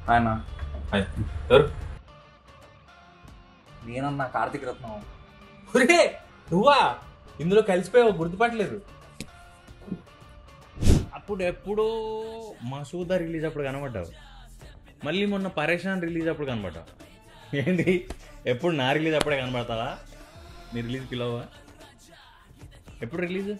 ఆయన హాయ్ ఎవరు నేనన్నా కార్తీక్ రత్నం ఒరే నువ్వా ఇందులో కలిసిపోయావు గుర్తుపట్టలేదు అప్పుడు ఎప్పుడో మసూదా రిలీజ్ అప్పుడు కనబడ్డావు మళ్ళీ మొన్న పరేషాన్ రిలీజ్ అప్పుడు కనబడ్డావు ఏంటి ఎప్పుడు నా రిలీజ్ అప్పుడే కనబడతావా నీ రిలీజ్ పిలవా ఎప్పుడు రిలీజ్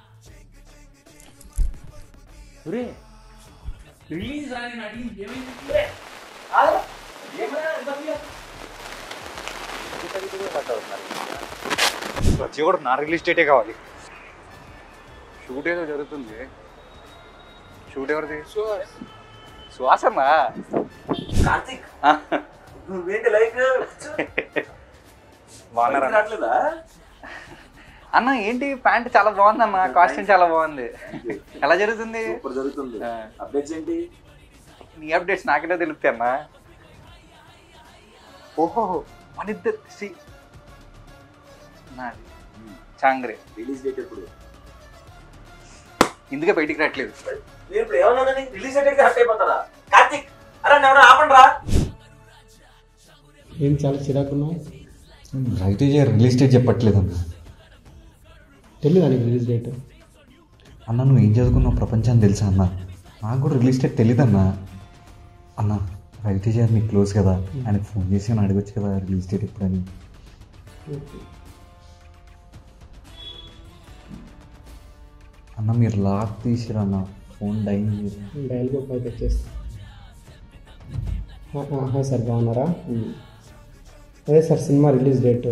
ఒరే రిలీజ్ రాని అడిగింది ఏమైంది ఒరే, ఆగు. ఏమైనా ఇబ్బందిగా? ప్రతి కూడా నా రిలీజ్ డేటే కావాలి షూట్ ఏదో జరుగుతుంది షూట్ ఎవరిది సుహాస్ అన్నా కార్తీక్ నువ్వేంటి లైక్ బాగున్నారా రావట్లేదా అన్న ఏంటి ప్యాంట్ చాలా బాగుంది అన్న కాస్ట్యూమ్ చాలా బాగుంది ఎలా జరుగుతుంది సూపర్ జరుగుతుంది ఆ. అప్డేట్స్ ఏంటి నీ అప్డేట్స్ నాకేటో తెలుపుతాయి అన్న ఓహో మన ఇద్దరు సి నాది చాంగ్రే రిలీజ్ డేట్ ఎప్పుడు ఇందుకే బయటికి రావట్లేదు నేను ఇప్పుడు ఏమన్నానని రిలీజ్ డేట్ హట్ అయిపోతారా కార్తీక్ అరే నేను ఆపండి రా ఏం చాలా చిరాకున్నావు రవితేజ రిలీజ్ డేట్ చెప్పట్లేదు అన్న తెలియదా నీకు రిలీజ్ డేట్ అన్న నువ్వు ఏం చదువుకున్నావు ప్రపంచాన్ని తెలుసా అన్న నాకు కూడా రిలీజ్ డేట్ తెలియదన్న అన్న రవితేజ గారు నీకు క్లోజ్ కదా ఆయనకు ఫోన్ చేసి అని అడగొచ్చు కదా రిలీజ్ డేట్ ఎప్పుడని అన్న మీరు లాక్ తీసిరు అన్న ఫోన్ డైన్ డైల్ బుక్ అయితే వచ్చేస్తా హాయ్ సార్ బాగున్నారా ఉమ్. అదే sir cinema release date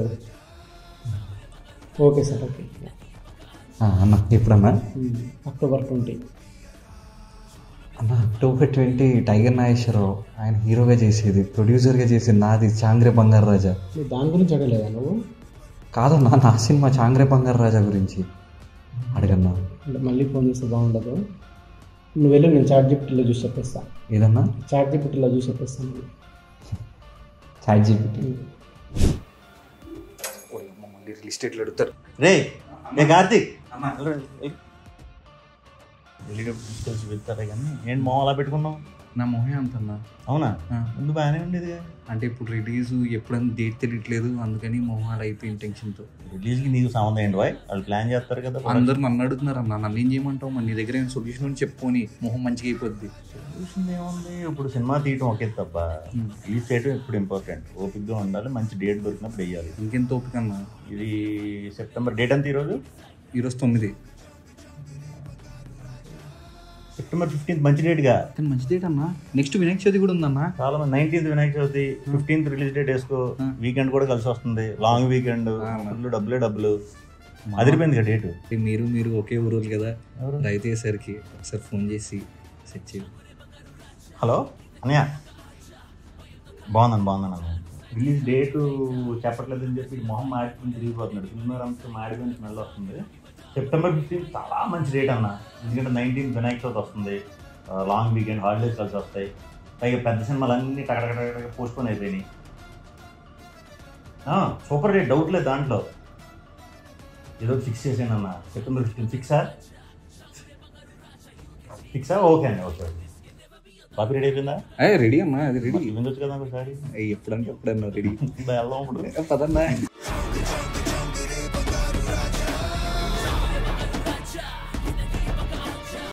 okay sir okay అన్న ఎప్పుడన్నా ఉమ్. అక్టోబర్ ట్వంటీ అన్న అక్టోబర్ ట్వంటీ టైగర్ నాగేశ్వరరావు ఆయన హీరోగా చేసేది ప్రొడ్యూసర్గా చేసేది నాది చాంగ్రే బంగారు రాజా నువ్వు దాని గురించి అడగలేదా నువ్వు కాదన్నా నా సినిమా చాంగ్రే బంగారు రాజా గురించి అడగన్నా అంటే మళ్ళీ ఫోన్ చేస్తే బాగుండదు నువ్వు వెళ్ళి నేను చాట్ జిప్టీలో చూసి చెప్పేస్తా ఏదన్నా చాట్ జిప్టీలో చూసి చెప్పేస్తాను చాట్ జీపీటీ మళ్ళీ రిలీజ్ డేట్లు అడుగుతారు రే నే కార్తీక్ తెలిసి వెళ్తారా కానీ ఏంటి మొహం అలా పెట్టుకున్నావు నా మొహే అంతన్నా అవునా ఆ. ముందు బాగానే ఉండేది అంటే ఇప్పుడు రిలీజ్ ఎప్పుడైనా డేట్ తెలియట్లేదు అందుకని మొహం అలా అయిపోయింది టెన్షన్తో రిలీజ్కి నీకు సంబంధం ఏంటి బాయ్ వాళ్ళు ప్లాన్ చేస్తారు కదా అందరు నన్ను అడుగుతున్నారు అన్న నన్ను ఏం చేయమంటావు మరి నీ దగ్గర ఏం సొల్యూషన్ అని చెప్పుకొని మొహం మంచిగా అయిపోద్ది చూసింది ఏముంది ఇప్పుడు సినిమా తీయటం ఒకే తప్ప రిలీజ్ చేయడం ఇప్పుడు ఇంపార్టెంట్ ఓపిక్గా ఉండాలి మంచి డేట్ దొరికినప్పుడు వేయాలి ఇంకెంత ఓపిక అన్న ఇది సెప్టెంబర్ డేట్ ఎంత ఈరోజు ఈరోజు తొమ్మిది సెప్టెంబర్ ఫిఫ్టీన్త్ మంచి డేట్గా కానీ మంచి డేట్ అన్న నెక్స్ట్ వినాయక చవితి కూడా ఉందన్న చాలా మంది nineteenth Vinayaka Chavithi fifteenth release date వేసుకో వీకెండ్ కూడా కలిసి వస్తుంది లాంగ్ వీకెండ్ ఫుల్ డబ్బులే డబ్బులు అదిరిపోయింది కదా డేట్ అంటే మీరు మీరు ఒకే ఊరు కదా రైతే సరికి ఒకసారి ఫోన్ చేసి సెట్ చేయండి హలో అన్నయ్య బాగున్నాను బాగున్నాను అన్నయ్య రిలీజ్ డేట్ చెప్పట్లేదని చెప్పి మొహం మాడిపోయి తిరిగిపోతున్నాడు సినిమా అంతా మాడిపోయిన స్మెల్ వస్తుంది సెప్టెంబర్ ఫిఫ్టీన్త్ చాలా మంచి డేట్ అన్న ఎందుకంటే నైన్టీన్త్ వినాయక చవితి వస్తుంది లాంగ్ వీకెండ్ హాలిడేస్ కలిసి వస్తాయి పైగా పెద్ద సినిమాలు అన్నీ టకటక పోస్ట్పోన్ అయిపోయినాయి సూపర్ డేట్ డౌట్ లేదు దాంట్లో ఏదో ఫిక్స్ చేసాను అన్న సెప్టెంబర్ ఫిఫ్టీన్ ఫిక్సా ఫిక్సా ఓకే అండి ఓకే ఓకే కాపీ రెడీ అయిపోయిందా అయ్యే రెడీ అన్న అది రెడీ వినొచ్చు కదా ఒకసారి ఎప్పుడంటే ఎప్పుడన్నా రెడీ వెళ్దాం ఇప్పుడు పదన్నా